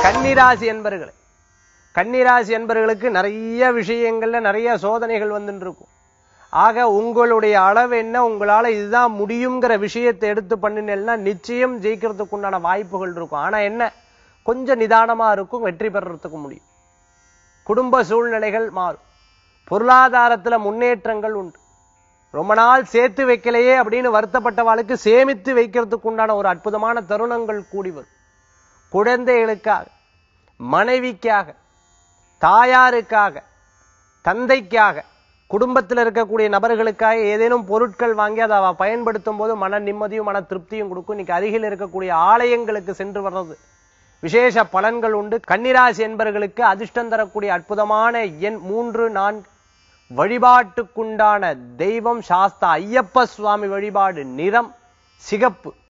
கன்னிராசி என்பர்களே கன்னிராசி என்பர்களுக்கு நிறைய விஷயங்கள்ல நிறைய சோதனைகள் வந்துட்டு இருக்கும் ஆக உங்களுடைய அளவு என்ன உங்களால இதுதான் முடியுங்கிற விஷயத்தை எடுத்து பண்ணினேன்னா நிச்சயம் ஜெயிக்கிறதுக்கு உண்டான வாய்ப்புகள் இருக்கும் ஆனா என்ன கொஞ்சம் நிதானமா இருக்கும் வெற்றி பெறறதுக்கு முடியும் குடும்ப சூழ்நிலைகள் மாறும் பொருளாதாரத்துல முன்னேற்றங்கள் உண்டு ரொம்ப நாள் சேர்த்து வைக்கலையே அப்படின்னு வருத்தப்பட்டவாளுக்கு சேமித்து வைக்கிறதுக்கு உண்டான ஒரு அற்புதமான தருணங்கள் கூடி வரும் குழந்தைகளுக்காக மனைவிக்காக தாயாருக்காக தந்தைக்காக குடும்பத்தில் இருக்கக்கூடிய நபர்களுக்காக ஏதேனும் பொருட்கள் வாங்கி அதை அவ பயன்படுத்தும் போது மன நிம்மதியும் மன திருப்தியும் கொடுக்கும் இன்னைக்கு அருகில் இருக்கக்கூடிய ஆலயங்களுக்கு சென்று வர்றது விசேஷ பலன்கள் உண்டு கன்னிராசி என்பவர்களுக்கு அதிர்ஷ்டம் தரக்கூடிய அற்புதமான எண் மூன்று நான்கு வழிபாட்டுக்குண்டான தெய்வம் சாஸ்தா ஐயப்ப சுவாமி வழிபாடு நிறம் சிகப்பு